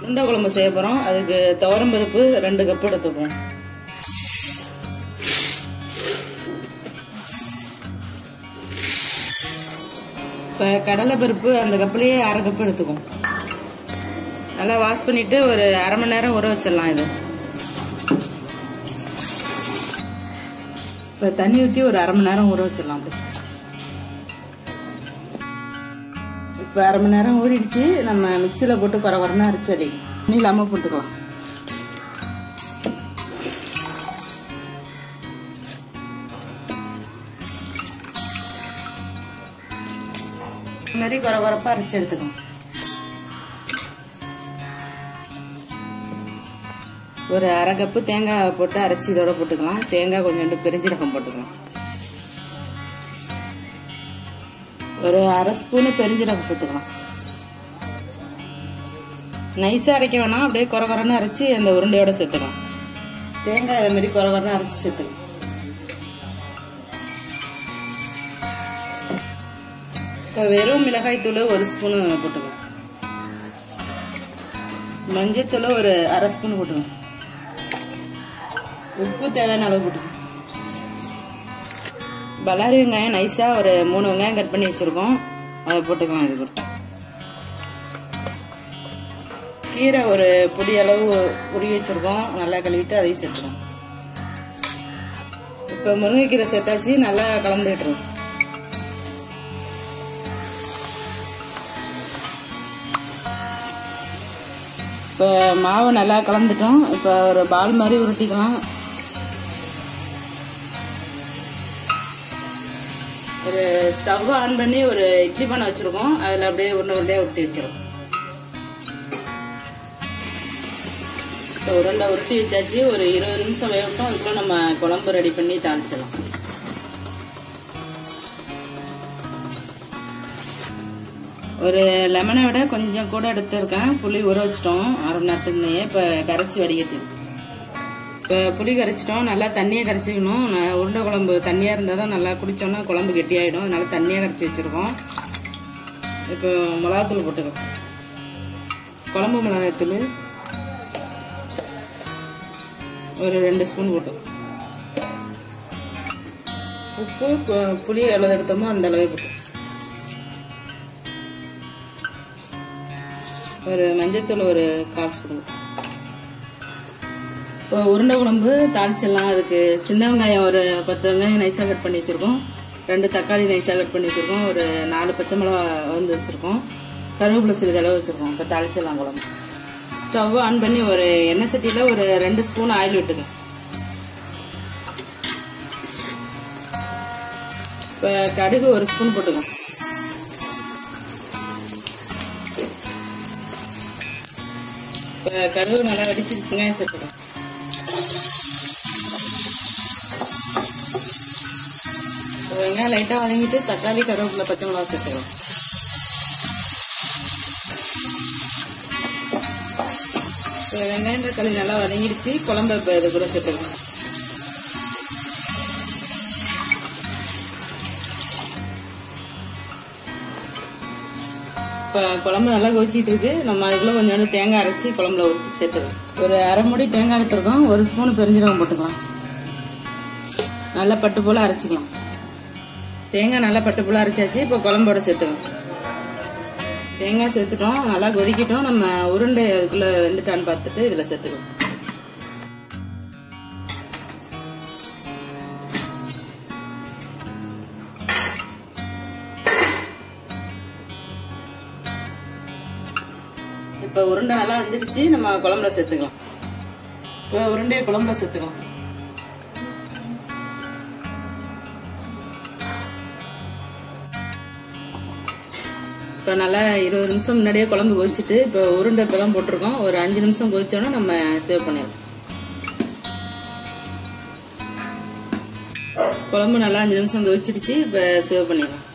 உருண்டை குழம்பு செய்ய போகிறோம் அதுக்கு துவரம் பருப்பு ரெண்டு கப் எடுத்துப்போம் இப்போ கடலை பருப்பு அந்த கப்புலேயே அரை கப் எடுத்துக்கும் நல்லா வாஷ் பண்ணிட்டு ஒரு அரை மணி நேரம் ஊற வச்சிடலாம் இது இப்போ தண்ணி ஊற்றி ஒரு அரை மணி நேரம் ஊற வச்சிடலாம் அப்படி இப்போ அரை மணி நேரம் ஊறிடுச்சு நம்ம மிக்சியில் போட்டு குறை குறைனா அரைச்சடி தண்ணி இல்லாமல் போட்டுக்கலாம் இந்த மாதிரி குறை குறைப்பா அரைச்சி எடுத்துக்கணும் ஒரு அரை கப்பு தேங்காய் போட்டு அரைச்சி இதோட போட்டுக்கலாம் தேங்காய் கொஞ்சோண்டு பெருஞ்சீரகம் போட்டுக்கலாம் ஒரு அரை ஸ்பூனு பெருஞ்சீரகம் சேர்த்துக்கலாம் நைஸாக அரைக்க வேணாம் அப்படியே குறை குறைன்னு அரைச்சி அந்த உருண்டையோட சேர்த்துக்கலாம் தேங்காய் அதே மாதிரி குறை குறைன்னு அரைச்சி சேர்த்துக்கலாம் இப்போ வெறும் மிளகாய் தூள் ஒரு ஸ்பூனு போட்டுக்கலாம் மஞ்சத்தூள் ஒரு அரை ஸ்பூன் போட்டுக்கலாம் உப்பு தேவையான அளவு போட்டுக்கலாம் பல்லாரி வெங்காயம் நைஸாக ஒரு மூணு வெங்காயம் கட் பண்ணி வச்சுருக்கோம் அதை போட்டுக்கலாம் இது கூட கீரை ஒரு பொடி அளவு உருவி வச்சுருக்கோம் நல்லா கழுவிட்டு அதையும் சேர்த்துக்கோம் இப்போ முருங்கைக்கீரை சேர்த்தாச்சு நல்லா கலந்து விட்டுரும் இப்போ மாவு நல்லா கலந்துட்டோம் இப்போ ஒரு பால் மாதிரி உருட்டிக்கலாம் ஒரு ஸ்டவ் ஆன் பண்ணி ஒரு இட்லி பானை வச்சிருக்கோம் அதில் அப்படியே உருண்டை உருண்டையாக உருட்டி வச்சிரும் இப்போ உருண்டை உருட்டி வச்சாச்சு ஒரு இருபது நிமிஷம் வேகட்டும் அதுக்குள்ள நம்ம குழம்பு ரெடி பண்ணி தாளிச்சிடலாம் ஒரு லெமனை விட கொஞ்சம் கூட எடுத்திருக்கேன் புளி ஊற வச்சிட்டோம் அரை மணி நேரத்துக்குனே இப்போ கரைச்சி வடிகட்டி இப்போ புளி கரைச்சிட்டோம் நல்லா தண்ணியை கரைச்சிக்கணும் நான் உருண்டை குழம்பு தண்ணியாக இருந்தால் தான் நல்லா குடித்தோன்னா குழம்பு கெட்டியாயிடும் அதனால தண்ணியாக கரைச்சி வச்சுருக்கோம் இப்போ மிளகாத்தூள் போட்டுக்கலாம் குழம்பு மிளகாத்தூள் ஒரு ரெண்டு ஸ்பூன் போட்டு உப்பு கு- புளி எவ்வளோ எடுத்தோமோ அந்த அளவு போட்டு ஒரு மஞ்சத்தூள் ஒரு கால் ஸ்பூன் இப்போ உருண்டை குழம்பு தாளிச்சிடலாம் அதுக்கு சின்ன வெங்காயம் ஒரு பத்து வெங்காயம் நைஸாக கட் பண்ணி வச்சுருக்கோம் ரெண்டு தக்காளி நைஸாக கட் பண்ணி வச்சுருக்கோம் ஒரு நாலு பச்சை மிளகா வந்து வச்சுருக்கோம் கருவேப்பிலை சிறிதளவு வச்சுருக்கோம் இப்போ தாளிச்சிடலாம் குழம்பு ஸ்டவ் ஆன் பண்ணி ஒரு எண்ணெய் சட்டியில் ஒரு ரெண்டு ஸ்பூன் ஆயில் விட்டுங்க இப்போ கடுகு ஒரு ஸ்பூன் போட்டுக்கோங்க இப்போ கடுகு நல்லா வெடிச்சிருச்சுங்க சேர்த்துக்கலாம் இப்போ வெங்காயம் லைட்டாக வதங்கிட்டு தக்காளி கருவேப்பிலை பச்சை மிளகா சேர்த்துக்கலாம் இப்போ வெங்காயம் தக்காளி நல்லா வதங்கிடுச்சு குழம்பு இப்போ இது கூட சேர்த்துக்கலாம் இப்போ குழம்பு நல்லா கொதிச்சிட்டு இருக்கு நம்ம அதுக்குள்ள கொஞ்சோண்டு தேங்காய் அரைச்சி குழம்புல ஊற்றி சேர்த்துக்கலாம் ஒரு அரை மூடி தேங்காய் எடுத்துருக்கோம் ஒரு ஸ்பூன் பெருஞ்சீரகம் போட்டுக்கலாம் நல்லா பட்டு போல் அரைச்சிக்கலாம் தேங்காய் நல்லா பட்டு போல் அரைச்சாச்சு இப்போ குழம்போட சேர்த்துக்கலாம் தேங்காய் சேர்த்துட்டோம் நல்லா கொதிக்கிட்டோம் நம்ம உருண்டை அதுக்குள்ள வெந்துட்டான்னு பார்த்துட்டு இதில் சேர்த்துக்கலாம் இப்போ உருண்டை நல்லா வந்துடுச்சு நம்ம குழம்புல சேர்த்துக்கலாம் இப்போ உருண்டையை குழம்புல சேர்த்துக்கலாம் இப்போ நல்லா இருபது நிமிஷம் முன்னாடியே குழம்பு கொதிச்சுட்டு இப்போ உருண்டை இப்போ தான் போட்டிருக்கோம் ஒரு அஞ்சு நிமிஷம் கொதிச்சோன்னா நம்ம சேவ் பண்ணிடலாம் குழம்பு நல்லா அஞ்சு நிமிஷம் கொதிச்சிடுச்சு இப்போ சேவ் பண்ணிடலாம்